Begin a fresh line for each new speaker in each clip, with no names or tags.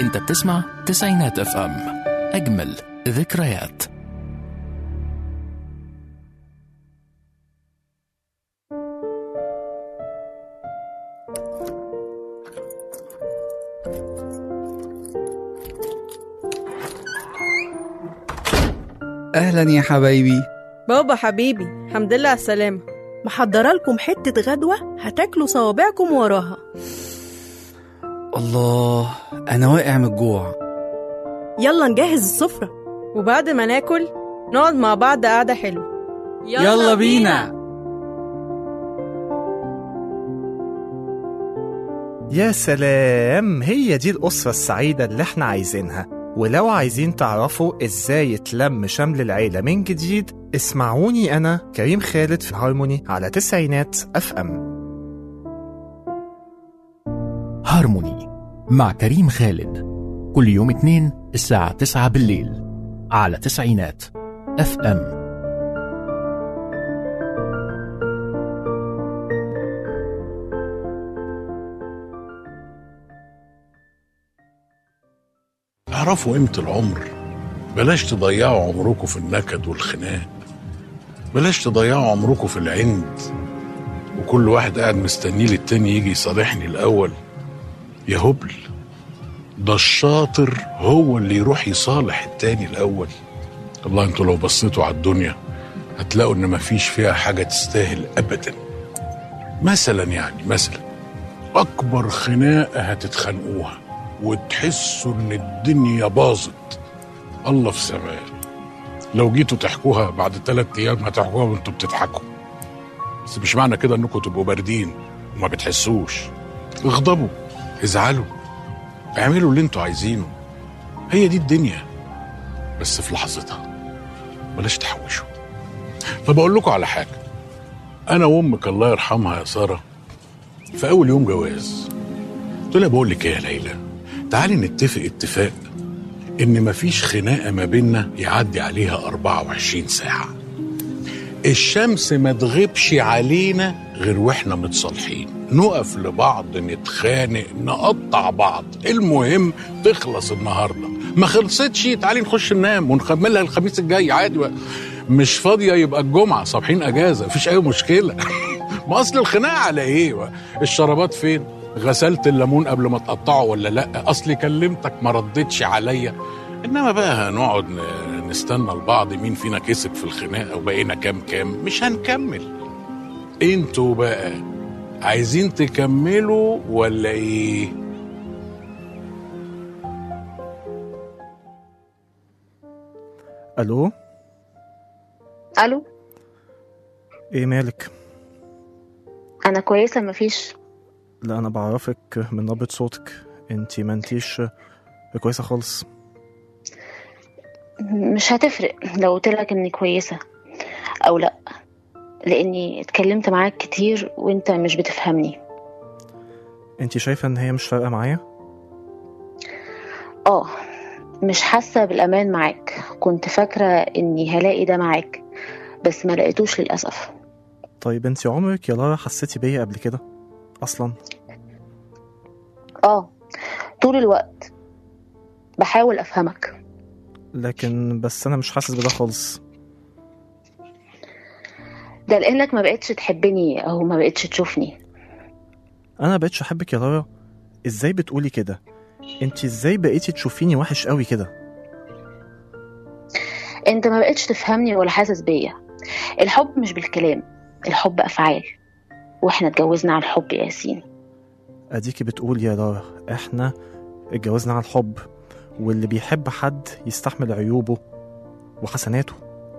انت بتسمع تسعينات اف ام اجمل ذكريات
أهلا يا حبايبي
بابا حبيبي الحمد لله على السلامة محضرة لكم حتة غدوة هتاكلوا صوابعكم وراها
الله أنا واقع من الجوع
يلا نجهز السفرة وبعد ما ناكل نقعد مع بعض قعدة حلوة
يلا بينا
يا سلام هي دي الأسرة السعيدة اللي احنا عايزينها ولو عايزين تعرفوا ازاي يتلم شمل العيلة من جديد اسمعوني أنا كريم خالد في هارموني على تسعينات أف أم
هارموني مع كريم خالد كل يوم اثنين الساعة تسعة بالليل على تسعينات اف ام
اعرفوا قيمة العمر بلاش تضيعوا عمركم في النكد والخناق بلاش تضيعوا عمركم في العند وكل واحد قاعد مستنيه للتاني يجي يصالحني الأول يا هبل ده الشاطر هو اللي يروح يصالح التاني الأول والله انتوا لو بصيتوا على الدنيا هتلاقوا ان مفيش فيها حاجة تستاهل أبدا مثلا يعني مثلا أكبر خناقة هتتخانقوها وتحسوا ان الدنيا باظت الله في سماه لو جيتوا تحكوها بعد ثلاث ايام هتحكوها وانتوا بتضحكوا بس مش معنى كده انكم تبقوا باردين وما بتحسوش اغضبوا ازعلوا اعملوا اللي انتوا عايزينه هي دي الدنيا بس في لحظتها بلاش تحوشوا طب اقول لكم على حاجه انا وامك الله يرحمها يا ساره في اول يوم جواز قلت لها بقول لك ايه يا ليلى تعالي نتفق اتفاق ان مفيش خناقه ما بيننا يعدي عليها 24 ساعه الشمس ما تغيبش علينا غير واحنا متصالحين نقف لبعض نتخانق نقطع بعض المهم تخلص النهارده ما خلصتش تعالي نخش ننام ونكملها الخميس الجاي عادي بقى. مش فاضيه يبقى الجمعه صابحين اجازه مفيش اي مشكله ما اصل الخناقه على ايه الشرابات فين غسلت الليمون قبل ما تقطعه ولا لا اصلي كلمتك ما ردتش عليا انما بقى هنقعد ن- نستنى البعض مين فينا كسب في الخناقه وبقينا كام كام مش هنكمل انتوا بقى عايزين تكملوا ولا ايه
ألو
الو
ايه مالك
انا كويسه مفيش
لا أنا بعرفك من نبرة صوتك انتي ما انتيش كويسة خالص
مش هتفرق لو قلتلك اني كويسه او لا لاني اتكلمت معاك كتير وانت مش بتفهمني
انتي شايفة ان هي مش فارقة معايا
اه مش حاسه بالامان معاك كنت فاكره اني هلاقي ده معاك بس ما لقيتوش للاسف
طيب انتي عمرك يا لارا حسيتي بيا قبل كده اصلا
اه طول الوقت بحاول افهمك
لكن بس انا مش حاسس بده خالص
ده لانك ما بقتش تحبني او ما بقتش تشوفني
انا بقتش احبك يا لارا ازاي بتقولي كده انتي ازاي بقيتي تشوفيني وحش قوي كده
انت ما بقتش تفهمني ولا حاسس بيا الحب مش بالكلام الحب افعال واحنا اتجوزنا على الحب يا ياسين
اديكي بتقول يا لارا احنا اتجوزنا على الحب واللي بيحب حد يستحمل عيوبه وحسناته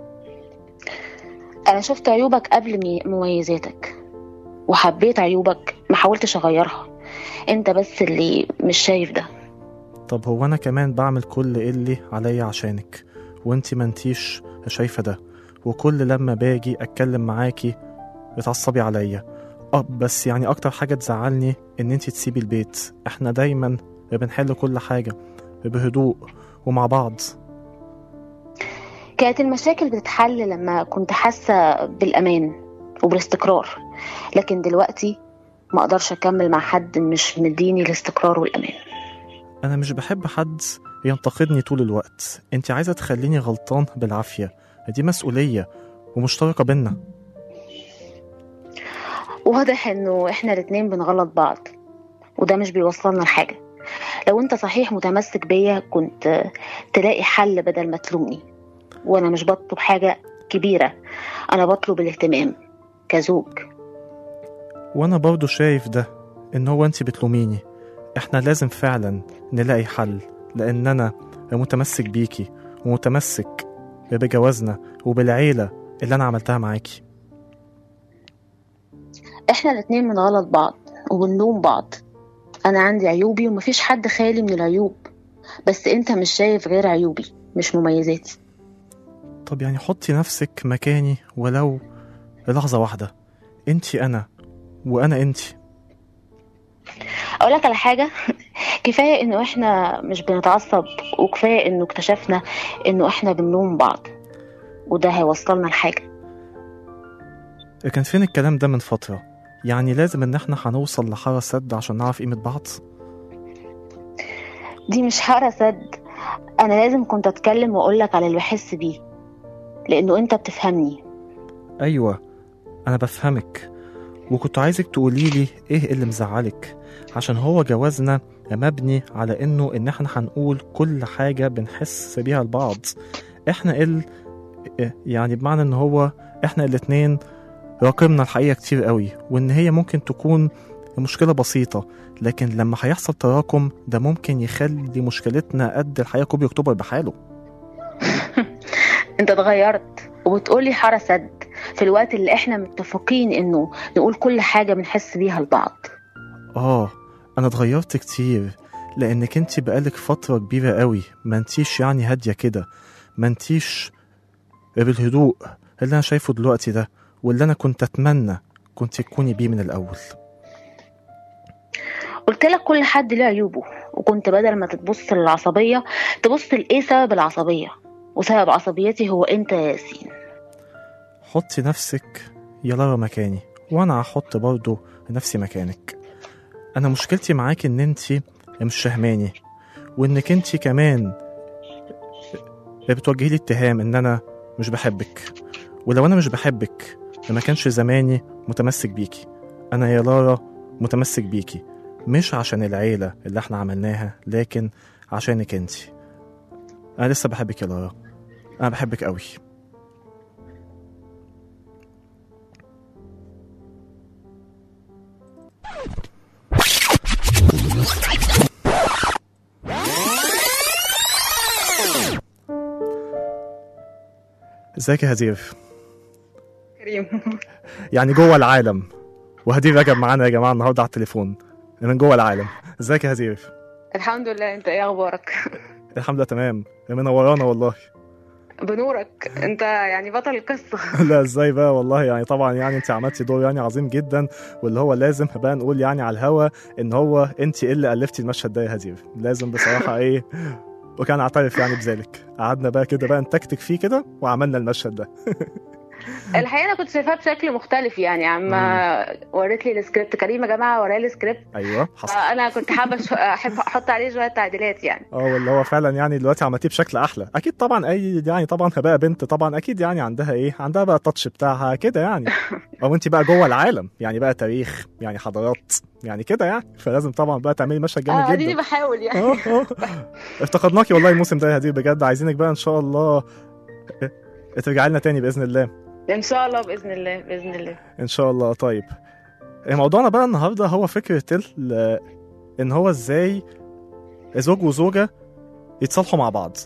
انا شفت عيوبك قبل مي- مميزاتك وحبيت عيوبك ما حاولتش اغيرها انت بس اللي مش شايف ده
طب هو انا كمان بعمل كل اللي عليا عشانك وانتي ما انتيش شايفه ده وكل لما باجي اتكلم معاكي بتعصبي عليا اه بس يعني اكتر حاجه تزعلني ان انتي تسيبي البيت احنا دايما بنحل كل حاجه بهدوء ومع بعض
كانت المشاكل بتتحل لما كنت حاسه بالامان وبالاستقرار لكن دلوقتي ما اقدرش اكمل مع حد مش مديني الاستقرار والامان
انا مش بحب حد ينتقدني طول الوقت انت عايزه تخليني غلطان بالعافيه دي مسؤوليه ومشتركه بينا
واضح انه احنا الاتنين بنغلط بعض وده مش بيوصلنا لحاجة لو انت صحيح متمسك بيا كنت تلاقي حل بدل ما تلومني وانا مش بطلب حاجة كبيرة انا بطلب الاهتمام كزوج
وانا برضو شايف ده ان هو انت بتلوميني احنا لازم فعلا نلاقي حل لان انا متمسك بيكي ومتمسك بجوازنا وبالعيلة اللي انا عملتها معاكي
احنا الاتنين بنغلط بعض وبنلوم بعض انا عندي عيوبي ومفيش حد خالي من العيوب بس انت مش شايف غير عيوبي مش مميزاتي
طب يعني حطي نفسك مكاني ولو لحظة واحدة انت انا وانا انت
اقول لك على حاجه كفايه انه احنا مش بنتعصب وكفايه انه اكتشفنا انه احنا بنلوم بعض وده هيوصلنا لحاجه
كان فين الكلام ده من فترة يعني لازم ان احنا هنوصل لحارة سد عشان نعرف قيمة بعض
دي مش حارة سد انا لازم كنت اتكلم واقول لك على اللي بحس بيه لانه انت بتفهمني
ايوه انا بفهمك وكنت عايزك تقولي لي ايه اللي مزعلك عشان هو جوازنا مبني على انه ان احنا هنقول كل حاجة بنحس بيها لبعض احنا ال يعني بمعنى ان هو احنا الاتنين راقمنا الحقيقة كتير قوي وان هي ممكن تكون مشكلة بسيطة لكن لما هيحصل تراكم ده ممكن يخلي مشكلتنا قد الحقيقة كوبري اكتوبر بحاله
انت اتغيرت وبتقولي حارة سد في الوقت اللي احنا متفقين انه نقول كل حاجة بنحس بيها لبعض
اه انا اتغيرت كتير لانك انت بقالك فترة كبيرة قوي ما انتيش يعني هادية كده ما انتيش بالهدوء اللي انا شايفه دلوقتي ده واللي انا كنت اتمنى كنت تكوني بيه من الاول
قلت لك كل حد له عيوبه وكنت بدل ما تبص للعصبية تبص لإيه سبب العصبية وسبب عصبيتي هو أنت يا ياسين
حطي نفسك يا لارا مكاني وانا هحط برضه نفسي مكانك انا مشكلتي معاكي ان انت مش فاهماني وانك انت كمان بتوجهي لي اتهام ان انا مش بحبك ولو انا مش بحبك ما كانش زماني متمسك بيكي انا يا لارا متمسك بيكي مش عشان العيلة اللي احنا عملناها لكن عشانك انت انا لسه بحبك يا لارا انا بحبك قوي ازيك يا هدير
كريم
يعني جوه العالم وهدير رجب معانا يا جماعه النهارده على التليفون من جوه العالم ازيك يا هدير
الحمد لله أنت إيه أخبارك؟
الحمد لله تمام منورانا والله
بنورك أنت يعني بطل القصة
لا ازاي بقى والله يعني طبعا يعني انت عملتي دور يعني عظيم جدا واللي هو لازم بقى نقول يعني على الهوا ان هو انت اللي الفتي المشهد ده يا هدير لازم بصراحه ايه وكان اعترف يعني بذلك قعدنا بقى كده بقى نتكتك فيه كده وعملنا المشهد ده
الحقيقة أنا كنت شايفاها بشكل مختلف يعني عما وريت لي السكريبت كريم يا جماعة ورايا السكريبت
ايوه حصل
فأنا كنت حابة شو- أحب أحط عليه شوية تعديلات يعني
اه واللي هو فعلا يعني دلوقتي عملتيه بشكل احلى اكيد طبعا اي يعني طبعا بقى بنت طبعا اكيد يعني عندها ايه عندها بقى التاتش بتاعها كده يعني او انت بقى جوه العالم يعني بقى تاريخ يعني حضارات يعني كده يعني فلازم طبعا بقى تعملي مشهد جامد
اه
جدا
اديني بحاول يعني
اه اه افتقدناكي والله الموسم ده يا هدير بجد عايزينك بقى ان شاء الله ترجعي لنا تاني باذن الله
ان شاء الله باذن الله باذن الله
ان شاء الله طيب موضوعنا بقى النهارده هو فكره ال- ان هو ازاي زوج وزوجه يتصالحوا مع بعض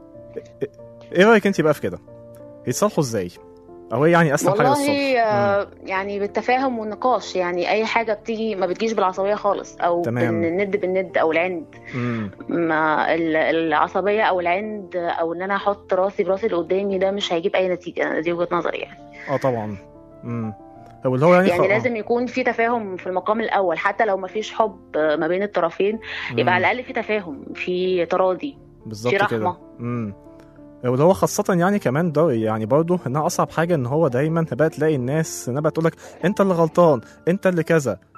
ايه رايك انت بقى في كده يتصالحوا ازاي او ايه يعني اسهل حاجه للصلح
والله آه، يعني بالتفاهم والنقاش يعني اي حاجه بتيجي ما بتجيش بالعصبيه خالص او
تمام.
بالند بالند او العند
امم
ما ال- العصبيه او العند او ان انا احط راسي براسي اللي قدامي ده مش هيجيب اي نتيجه أنا دي وجهه نظري يعني
اه طبعا امم هو اللي هو يعني,
يعني
خ-
لازم يكون في تفاهم في المقام الاول حتى لو ما فيش حب آه، ما بين الطرفين
مم.
يبقى على الاقل في تفاهم في تراضي
بالظبط
في
كده
رحمة.
امم واللي هو خاصة يعني كمان ده يعني برضه انها اصعب حاجة ان هو دايما بقى تلاقي الناس انها بقى تقول لك انت اللي غلطان انت اللي كذا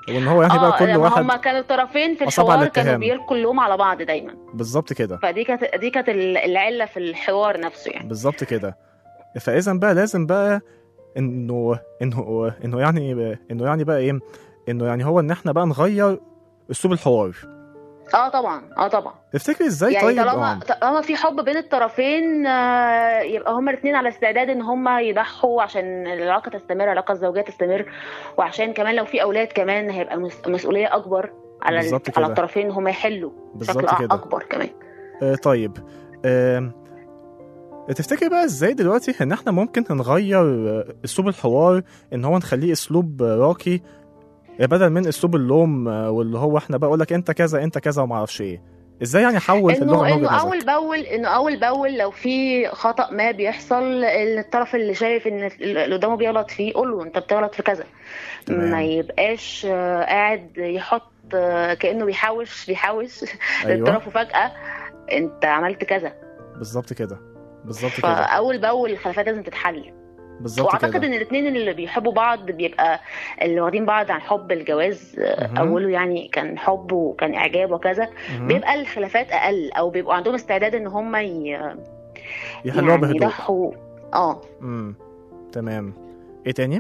وان هو يعني بقى كل
لما
واحد
هما كانوا طرفين في
أصابع
الحوار كانوا
الاتهام.
بيلقوا اللوم على بعض دايما
بالظبط كده
فدي كانت دي كانت العله في الحوار نفسه يعني
بالظبط كده فاذا بقى لازم بقى انه انه انه يعني انه يعني بقى ايه انه يعني هو ان احنا بقى نغير اسلوب الحوار
اه طبعا اه طبعا
تفتكري ازاي
يعني
طيب
طالما
اه
طالما في حب بين الطرفين آه، يبقى هما الاثنين على استعداد ان هما يضحوا عشان العلاقه تستمر العلاقه الزوجيه تستمر وعشان كمان لو في اولاد كمان هيبقى المس- المسؤوليه اكبر على ال-
بالظبط
على
كده.
الطرفين ان هما يحلوا
بالظبط
بشكل
كده.
اكبر كمان
آه طيب آه تفتكري بقى ازاي دلوقتي ان احنا ممكن نغير آه، اسلوب الحوار ان هو نخليه اسلوب آه، راقي آه، بدل من اسلوب اللوم آه، واللي هو احنا بقى اقول لك انت كذا انت كذا وما اعرفش ايه ازاي يعني احول اللغه
انه
من وجهة
انه
نظرك؟
اول باول انه اول باول لو في خطا ما بيحصل الطرف اللي شايف ان اللي قدامه بيغلط فيه قول له انت بتغلط في كذا
تمام.
ما يبقاش آه، قاعد يحط آه، كانه بيحوش بيحوش
ايوه
للطرف وفجاه انت عملت كذا
بالظبط كده بالظط كده
فاول باول الخلافات لازم تتحل
بالظبط
واعتقد
كده
ان الاثنين اللي بيحبوا بعض بيبقى اللي واخدين بعض عن حب الجواز آه،
مهم.
اوله يعني كان حب وكان اعجاب وكذا
مهم.
بيبقى الخلافات اقل او بيبقوا عندهم استعداد ان هم ي...
يحلوها
يعني
بهدوء
يضحوا اه
امم تمام ايه تاني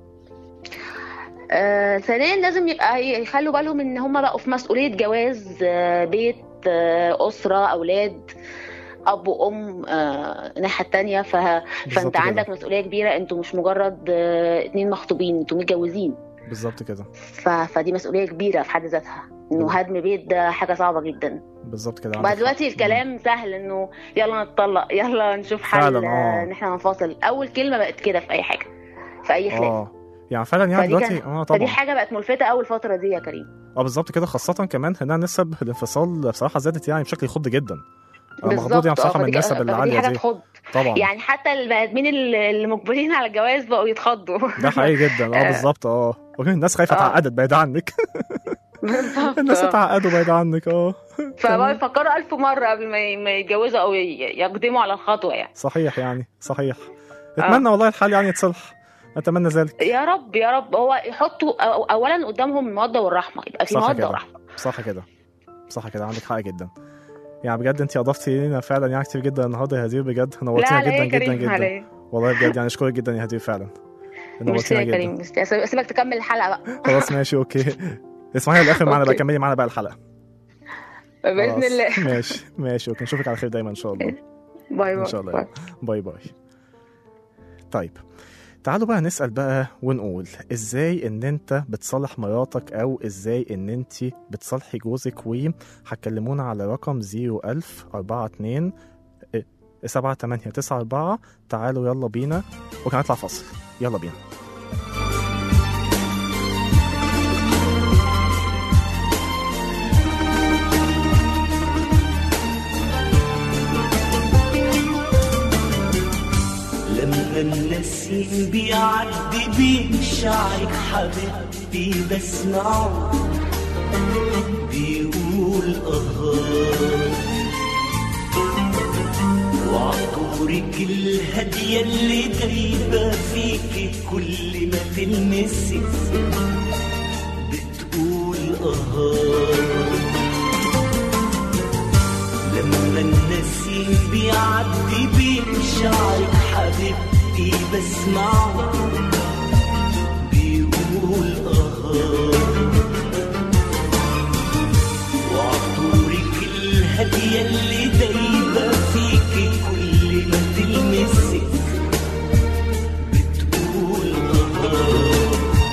آه، ثانيا لازم يبقى يخلوا بالهم ان هم بقوا في مسؤوليه جواز آه، بيت آه، اسره اولاد اب وام آه، الناحيه التانية ف...
بالظبط
فانت
كده.
عندك مسؤوليه كبيره انتوا مش مجرد آه، اتنين مخطوبين انتوا متجوزين
بالظبط كده
ف... فدي مسؤوليه كبيره في حد ذاتها انه هدم بيت ده حاجه صعبه جدا
بالظبط كده
بقى
عندك
دلوقتي
حق.
الكلام سهل انه يلا نتطلق يلا نشوف حل
فعلاً، آه.
آه، ان احنا ننفصل اول كلمه بقت كده في اي حاجه في اي خلاف
اه يعني فعلا يعني
فدي
دلوقتي
كان-
اه
فدي
طبعا
حاجه بقت ملفته اول فتره دي يا كريم
اه بالظبط كده خاصة كمان هنا نسب الانفصال بصراحة زادت يعني بشكل يخض جدا انا مخضوض يعني
بالظبط،
بصراحة
آه،
من
فدي-
النسب
فدي
العالية
حاجه
دي
تخض
طبعا
يعني حتى البني ادمين اللي اللي مقبلين على الجواز بقوا يتخضوا
ده حقيقي جدا اه
آه.
بالظبط اه وكمان الناس خايفة
آه.
اتعقدت بعيد عنك
بالظبط
الناس
آه.
اتعقدوا بعيد عنك اه
فبقوا يفكروا ألف مرة قبل ما ي- ما يتجوزوا أو ي- يقدموا على الخطوة يعني
صحيح يعني صحيح اتمنى والله الحال يعني يتصلح اتمنى ذلك
يا رب يا رب هو يحطوا أو- أولا قدامهم المودة والرحمة يبقى في
صح
مودة
كده.
ورحمة
صح كده صح كده عندك حق جدا يعني بجد انت اضفتي لنا فعلا يعني كتير جدا النهارده يا هدير بجد
لا
نورتينا
على
جدا
إيه يا
جدا
كريم على
جدا
إيه
والله بجد يعني اشكرك جدا يا هدير فعلا
ميرسي
نورتينا
يا
جدا
كريم ميرسي أسيب- أسيبك تكمل الحلقة بقى
خلاص ماشي اوكي اسمعي للاخر معانا بقى
أوكي.
كملي معانا بقى الحلقه
بإذن
خلاص.
الله
ماشي ماشي اوكي نشوفك على خير دايما ان شاء الله
باي باي
ان شاء الله
باي.
باي باي طيب تعالوا بقى نسأل بقى ونقول ازاي ان انت بتصالح مراتك او ازاي ان انت بتصالحي جوزك وهتكلمونا على رقم 01000 42 7 8 9 4 تعالوا يلا بينا وهنطلع فاصل يلا بينا
لما النسيم بيعدي بين شعرك حبيبتي بسمعه بيقول اه وعطورك الهادية اللي دايبة فيكي كل ما تلمسي بتقول اه لما النسيم بيعدي بين شعرك حبيبتي بسمعه بيقول اه وعطورك الهادية اللي دايبة فيكي كل ما تلمسك بتقول اه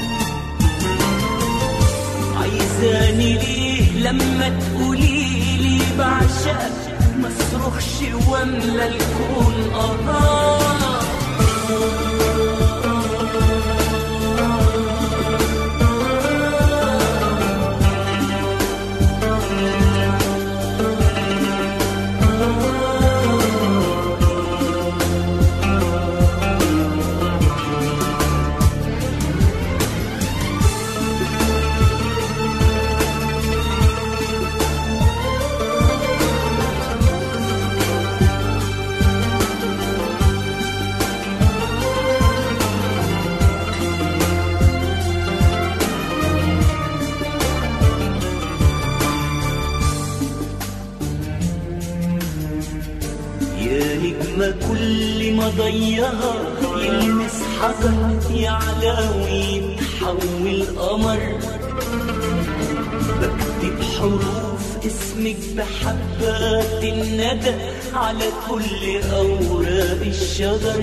عايزاني ليه لما تقولي لي بعشقك ما اصرخش واملى الكون اه نجمة كل ما ضيها يلمس حجر يعلى ويتحول قمر بكتب حروف اسمك بحبات الندى على كل أوراق الشجر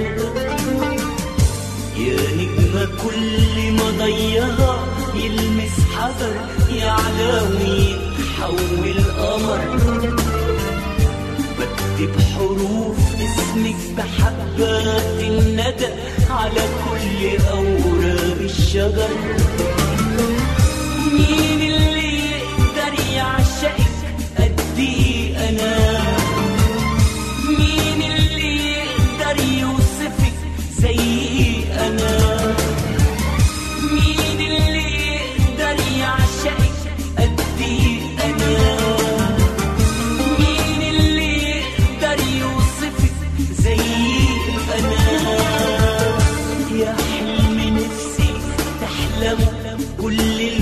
يا نجمة كل ما ضيها يلمس حجر يعلى ويتحول قمر بكتب حروف اسمك بحبات الندى على كل أوراق الشجر مين اللي يقدر يعشقك قدي أنا مين اللي يقدر يوصفك زي أنا مين اللي يقدر يعشقك قدي أنا مين اللي يقدر يوصفك زي أنا يا حلم نفسي تحلم كل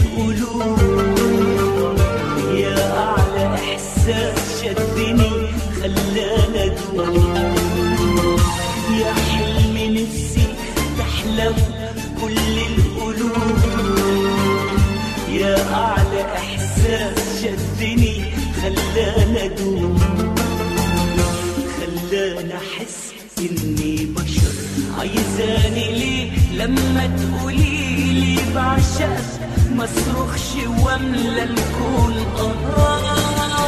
القلوب يا أعلى إحساس شدني خلانا أدوم يا حلم نفسي تحلم كل القلوب يا أعلى إحساس شدني خلانا أدوم خلانا أحس إني بشر عايزاني ليه لما تقولي لي بعشقك ما اصرخش واملى الكون آه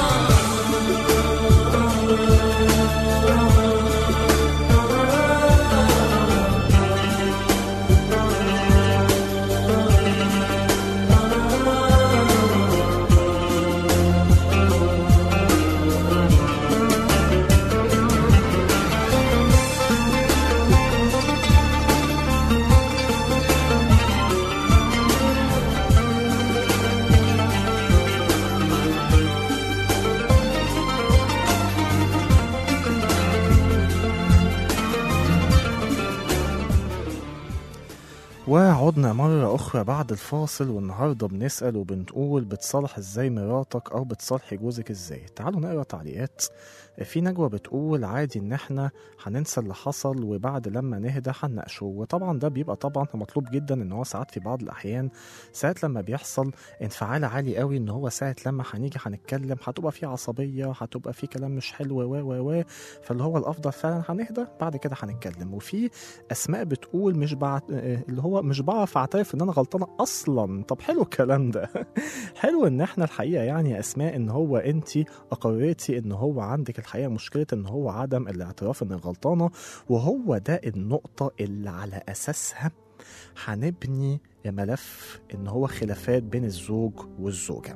وعدنا مرة أخرى بعد الفاصل والنهاردة بنسأل وبنقول بتصالح ازاي مراتك أو بتصالحي جوزك ازاي تعالوا نقرا تعليقات في نجوى بتقول عادي ان احنا هننسى اللي حصل وبعد لما نهدى هنناقشه وطبعا ده بيبقى طبعا مطلوب جدا ان هو ساعات في بعض الاحيان ساعات لما بيحصل انفعال عالي قوي ان هو ساعة لما هنيجي هنتكلم هتبقى في عصبية هتبقى في كلام مش حلو و و و فاللي هو الافضل فعلا هنهدى بعد كده هنتكلم وفي اسماء بتقول مش بعت اللي هو مش بعرف اعترف ان انا غلطانه اصلا طب حلو الكلام ده حلو ان احنا الحقيقه يعني يا اسماء ان هو انت اقريتي ان هو عندك الحقيقه مشكله ان هو عدم الاعتراف انك غلطانه وهو ده النقطه اللي على اساسها هنبني ملف ان هو خلافات بين الزوج والزوجه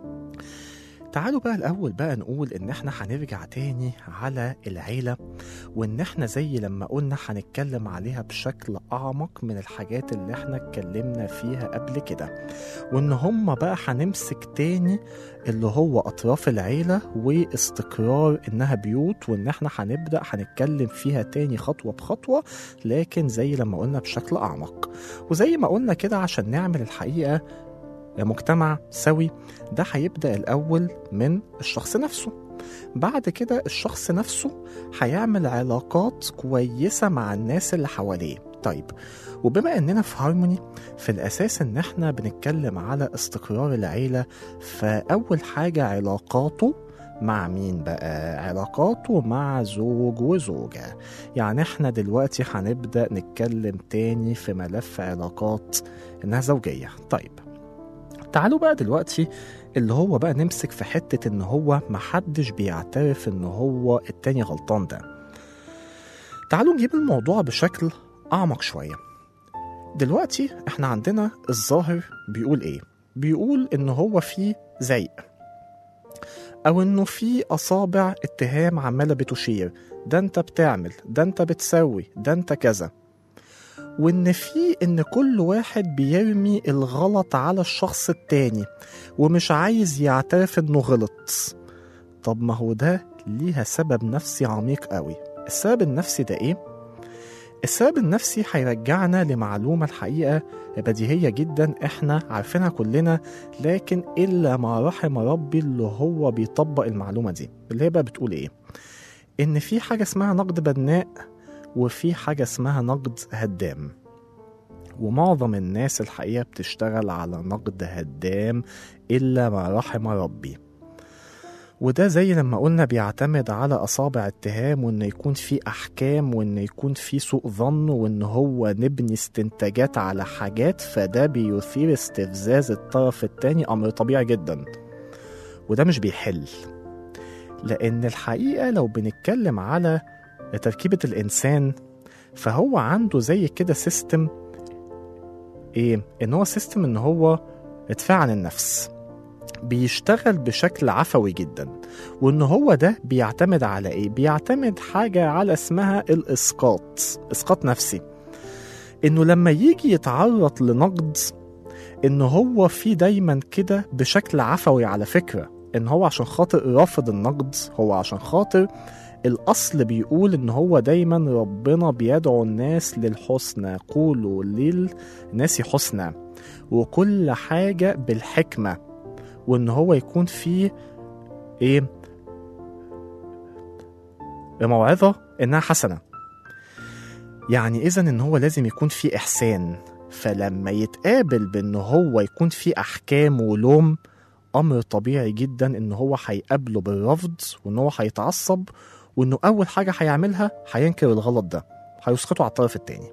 تعالوا بقى الأول بقى نقول إن إحنا هنرجع تاني على العيلة وإن إحنا زي لما قلنا هنتكلم عليها بشكل أعمق من الحاجات اللي إحنا اتكلمنا فيها قبل كده وإن هما بقى هنمسك تاني اللي هو أطراف العيلة واستقرار إنها بيوت وإن إحنا هنبدأ هنتكلم فيها تاني خطوة بخطوة لكن زي لما قلنا بشكل أعمق وزي ما قلنا كده عشان نعمل الحقيقة مجتمع سوي ده هيبدأ الأول من الشخص نفسه بعد كده الشخص نفسه هيعمل علاقات كويسة مع الناس اللي حواليه طيب وبما اننا في هارموني في الاساس ان احنا بنتكلم على استقرار العيلة فاول حاجة علاقاته مع مين بقى علاقاته مع زوج وزوجة يعني احنا دلوقتي هنبدأ نتكلم تاني في ملف علاقات انها زوجية طيب تعالوا بقى دلوقتي اللي هو بقى نمسك في حتة ان هو محدش بيعترف ان هو التاني غلطان ده تعالوا نجيب الموضوع بشكل اعمق شوية دلوقتي احنا عندنا الظاهر بيقول ايه بيقول ان هو في زيق او انه في اصابع اتهام عمالة بتشير ده انت بتعمل ده انت بتسوي ده انت كذا وإن في إن كل واحد بيرمي الغلط على الشخص التاني ومش عايز يعترف إنه غلط طب ما هو ده ليها سبب نفسي عميق قوي السبب النفسي ده إيه؟ السبب النفسي هيرجعنا لمعلومة الحقيقة بديهية جدا احنا عارفينها كلنا لكن إلا ما رحم ربي اللي هو بيطبق المعلومة دي اللي هي بقى بتقول إيه؟ إن في حاجة اسمها نقد بناء وفي حاجة اسمها نقد هدام ومعظم الناس الحقيقة بتشتغل على نقد هدام إلا ما رحم ربي وده زي لما قلنا بيعتمد على أصابع اتهام وإن يكون في أحكام وإن يكون في سوء ظن وإن هو نبني استنتاجات على حاجات فده بيثير استفزاز الطرف التاني أمر طبيعي جدا وده مش بيحل لأن الحقيقة لو بنتكلم على تركيبة الإنسان فهو عنده زي كده سيستم إيه؟ إن هو سيستم إن هو دفاع عن النفس بيشتغل بشكل عفوي جدا وإن هو ده بيعتمد على إيه؟ بيعتمد حاجة على اسمها الإسقاط إسقاط نفسي إنه لما يجي يتعرض لنقد إن هو في دايما كده بشكل عفوي على فكرة إن هو عشان خاطر رافض النقد هو عشان خاطر الأصل بيقول إن هو دايما ربنا بيدعو الناس للحسنى قولوا للناس حسنى وكل حاجة بالحكمة وإن هو يكون فيه إيه موعظة إنها حسنة يعني إذا إن هو لازم يكون فيه إحسان فلما يتقابل بإن هو يكون فيه أحكام ولوم أمر طبيعي جدا إن هو هيقابله بالرفض وإن هو هيتعصب وإنه أول حاجة هيعملها هينكر الغلط ده هيسقطه على الطرف التاني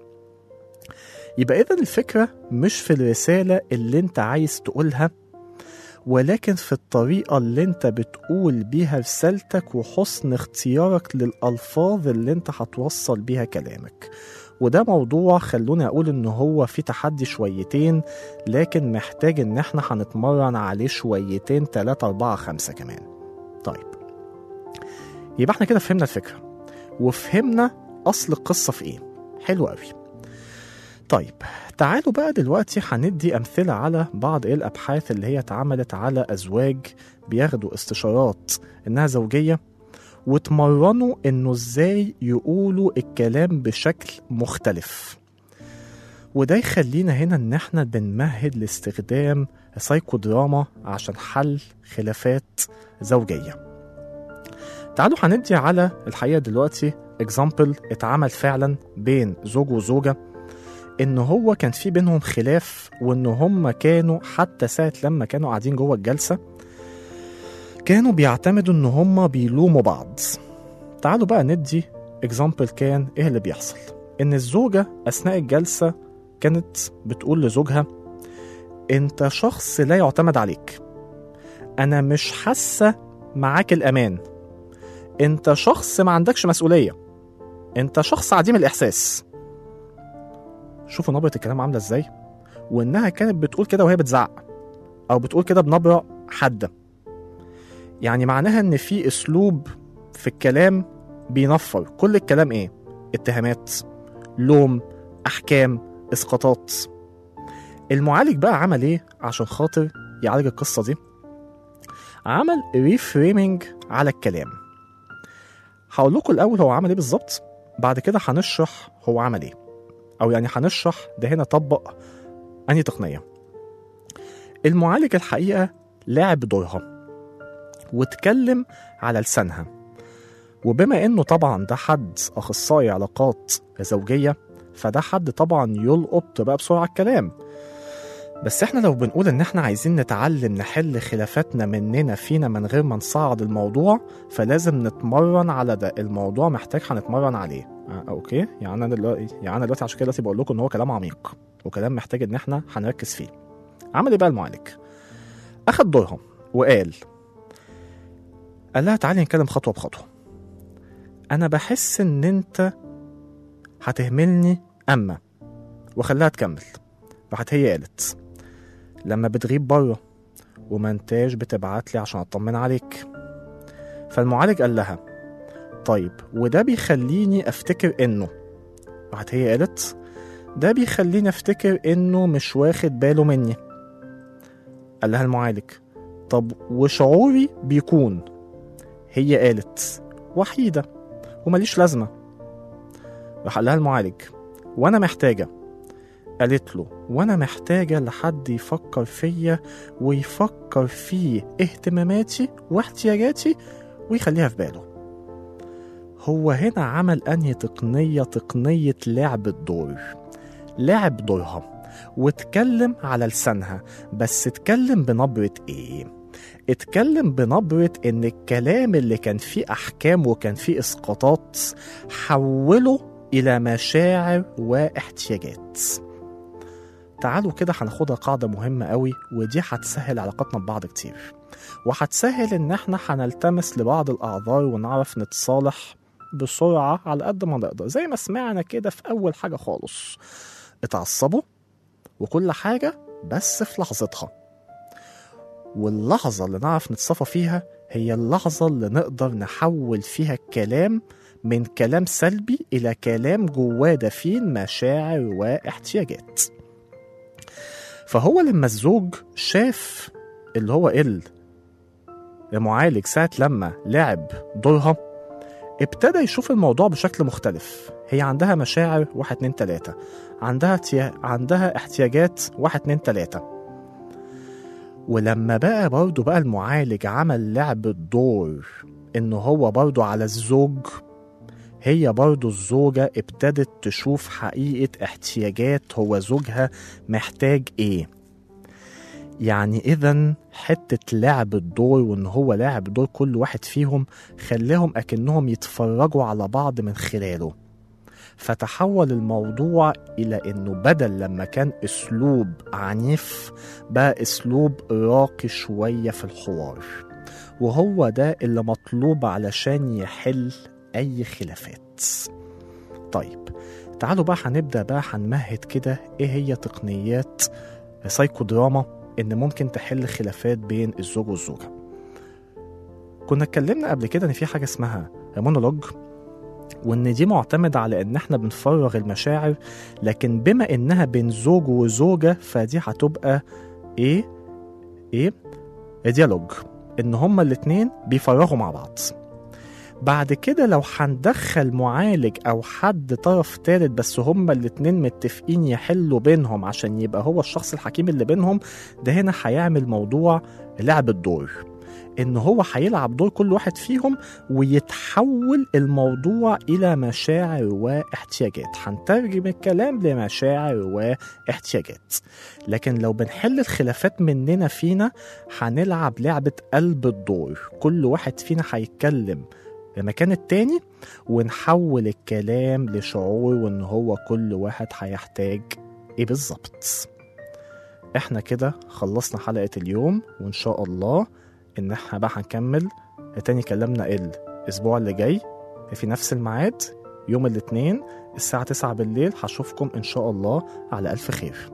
يبقى إذا الفكرة مش في الرسالة اللي أنت عايز تقولها ولكن في الطريقة اللي أنت بتقول بيها رسالتك وحسن اختيارك للألفاظ اللي أنت هتوصل بيها كلامك وده موضوع خلوني أقول إن هو في تحدي شويتين لكن محتاج إن احنا هنتمرن عليه شويتين تلاتة أربعة خمسة كمان طيب يبقى احنا كده فهمنا الفكرة وفهمنا أصل القصة في إيه حلو قوي طيب تعالوا بقى دلوقتي هندي أمثلة على بعض الأبحاث اللي هي اتعملت على أزواج بياخدوا استشارات إنها زوجية وتمرنوا إنه إزاي يقولوا الكلام بشكل مختلف وده يخلينا هنا إن إحنا بنمهد لاستخدام سايكودراما عشان حل خلافات زوجيه تعالوا هندي على الحقيقه دلوقتي اكزامبل اتعمل فعلا بين زوج وزوجه ان هو كان في بينهم خلاف وان هم كانوا حتى ساعه لما كانوا قاعدين جوه الجلسه كانوا بيعتمدوا ان هم بيلوموا بعض تعالوا بقى ندي اكزامبل كان ايه اللي بيحصل ان الزوجه اثناء الجلسه كانت بتقول لزوجها انت شخص لا يعتمد عليك انا مش حاسه معاك الامان انت شخص ما عندكش مسؤوليه انت شخص عديم الاحساس شوفوا نبره الكلام عامله ازاي وانها كانت بتقول كده وهي بتزعق او بتقول كده بنبره حاده يعني معناها ان في اسلوب في الكلام بينفر كل الكلام ايه اتهامات لوم احكام اسقاطات المعالج بقى عمل ايه عشان خاطر يعالج القصه دي عمل ريفريمينج على الكلام هقول لكم الاول هو عمل ايه بالظبط بعد كده هنشرح هو عمل ايه او يعني هنشرح ده هنا طبق انهي تقنيه المعالج الحقيقه لعب دورها واتكلم على لسانها وبما انه طبعا ده حد اخصائي علاقات زوجيه فده حد طبعا يلقط بقى بسرعه الكلام بس احنا لو بنقول ان احنا عايزين نتعلم نحل خلافاتنا مننا فينا من غير ما نصعد الموضوع فلازم نتمرن على ده الموضوع محتاج هنتمرن عليه آه اوكي يعني انا دلوقتي يعني انا دلوقتي عشان كده دلوقتي بقول لكم ان هو كلام عميق وكلام محتاج ان احنا هنركز فيه عمل ايه بقى المعالج اخد دورها وقال قال لها تعالي نتكلم خطوه بخطوه انا بحس ان انت هتهملني اما وخلاها تكمل راحت هي قالت لما بتغيب بره وما انتاش بتبعت لي عشان اطمن عليك فالمعالج قال لها طيب وده بيخليني افتكر انه راحت هي قالت ده بيخليني افتكر انه مش واخد باله مني قال لها المعالج طب وشعوري بيكون هي قالت وحيدة ومليش لازمة راح قال لها المعالج وانا محتاجه قالت له وانا محتاجه لحد يفكر فيا ويفكر في اهتماماتي واحتياجاتي ويخليها في باله هو هنا عمل أنهي تقنية تقنية لعب الدور لعب دورها واتكلم على لسانها بس اتكلم بنبرة ايه اتكلم بنبرة ان الكلام اللي كان فيه احكام وكان فيه اسقاطات حوله الى مشاعر واحتياجات تعالوا كده هناخدها قاعدة مهمة قوي ودي هتسهل علاقتنا ببعض كتير وهتسهل ان احنا هنلتمس لبعض الاعذار ونعرف نتصالح بسرعة على قد ما نقدر زي ما سمعنا كده في اول حاجة خالص اتعصبوا وكل حاجة بس في لحظتها واللحظة اللي نعرف نتصفى فيها هي اللحظة اللي نقدر نحول فيها الكلام من كلام سلبي إلى كلام جواه دفين مشاعر واحتياجات فهو لما الزوج شاف اللي هو ال المعالج ساعة لما لعب دورها ابتدى يشوف الموضوع بشكل مختلف هي عندها مشاعر واحد اتنين تلاتة عندها تي... عندها احتياجات واحد اتنين تلاتة ولما بقى برضه بقى المعالج عمل لعب الدور انه هو برضه على الزوج هي برضه الزوجة ابتدت تشوف حقيقة احتياجات هو زوجها محتاج ايه يعني اذا حتة لعب الدور وان هو لاعب دور كل واحد فيهم خلاهم اكنهم يتفرجوا على بعض من خلاله فتحول الموضوع الى انه بدل لما كان اسلوب عنيف بقى اسلوب راقي شوية في الحوار وهو ده اللي مطلوب علشان يحل اي خلافات طيب تعالوا بقى هنبدا بقى هنمهد كده ايه هي تقنيات سايكو دراما ان ممكن تحل خلافات بين الزوج والزوجه كنا اتكلمنا قبل كده ان في حاجه اسمها مونولوج وان دي معتمدة على ان احنا بنفرغ المشاعر لكن بما انها بين زوج وزوجة فدي هتبقى ايه ايه ديالوج ان هما الاتنين بيفرغوا مع بعض بعد كده لو هندخل معالج او حد طرف تالت بس هما الاتنين متفقين يحلوا بينهم عشان يبقى هو الشخص الحكيم اللي بينهم ده هنا هيعمل موضوع لعب الدور ان هو هيلعب دور كل واحد فيهم ويتحول الموضوع الى مشاعر واحتياجات هنترجم الكلام لمشاعر واحتياجات لكن لو بنحل الخلافات مننا فينا هنلعب لعبة قلب الدور كل واحد فينا هيتكلم المكان التاني ونحول الكلام لشعور وان هو كل واحد هيحتاج ايه بالظبط احنا كده خلصنا حلقة اليوم وان شاء الله ان احنا بقى هنكمل تاني كلامنا الاسبوع اللي جاي في نفس الميعاد يوم الاثنين الساعة 9 بالليل هشوفكم ان شاء الله على الف خير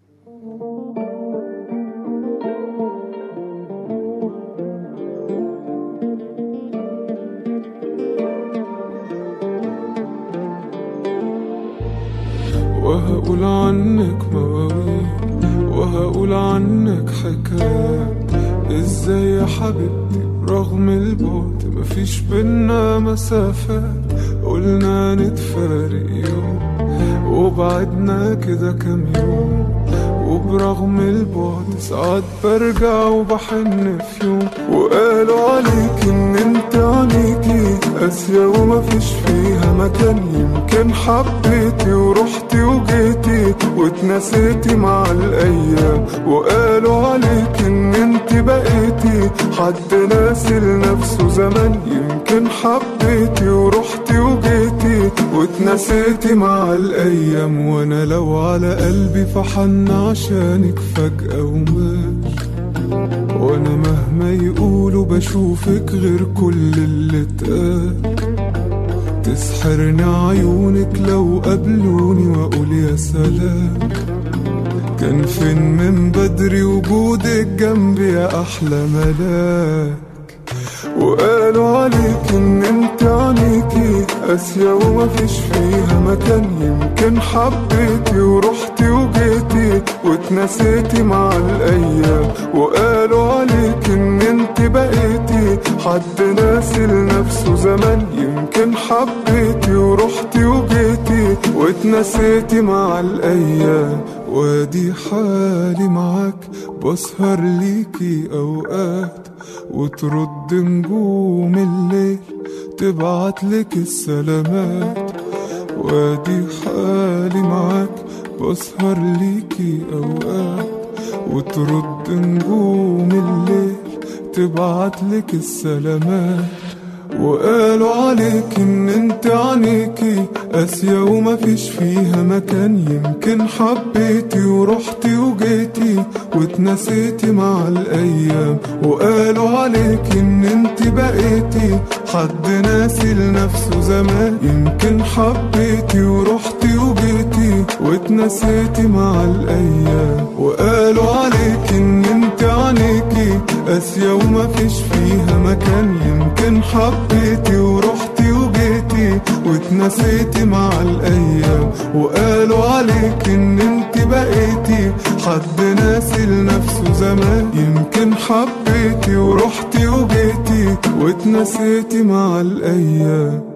وهقول عنك مواويل وهقول عنك حكايات ازاي يا حبيبتي رغم البعد مفيش بينا مسافات قلنا نتفارق يوم وبعدنا كده كام يوم وبرغم البعد ساعات برجع وبحن في يوم وقالوا عليك ان انت عليكي قاسية ومفيش فيها مكان يمكن حبيتي ورحتي وجيتي واتنسيتي مع الايام وقالوا عليك ان انت بقيتي حد ناسي لنفسه زمان يمكن حبيتي ورحتي وجيتي واتنسيتي مع الايام وانا لو على قلبي فحن عشانك فجأة ومات وانا مهما يقولوا بشوفك غير كل اللي اتقال تسحرني عيونك لو قابلوني واقول يا سلام كان فين من بدري وجودك جنبي يا احلى ملاك وقالوا عليك ان انت عليكي قاسية ومفيش فيها مكان يمكن حبيتي ورحتي وجيتي واتنسيتي مع الايام وقالوا عليك ان انت بقيتي حد ناسي لنفسه زمان يمكن حبيتي ورحتي وجيتي واتنسيتي مع الايام وادي حالي معاك بسهر ليكي اوقات وترد نجوم الليل تبعتلك السلامات وادي حالي معاك بسهر ليكي اوقات وترد نجوم الليل تبعتلك السلامات وقالوا عليك ان انت عينيكي قاسية ومفيش فيها مكان يمكن حبيتي ورحتي وجيتي واتنسيتي مع الايام وقالوا عليك ان انت بقيتي حد ناسي لنفسه زمان يمكن حبيتي ورحتي وجيتي واتنسيتي مع الايام وقالوا عليك ان انت عينيكي قاسية ومفيش فيها مكان يمكن حبيتي ورحتي وجيتي واتنسيتي مع الايام وقالوا عليك ان انت بقيتي حد ناسي لنفسه زمان يمكن حبيتي ورحتي وجيتي واتنسيتي مع الايام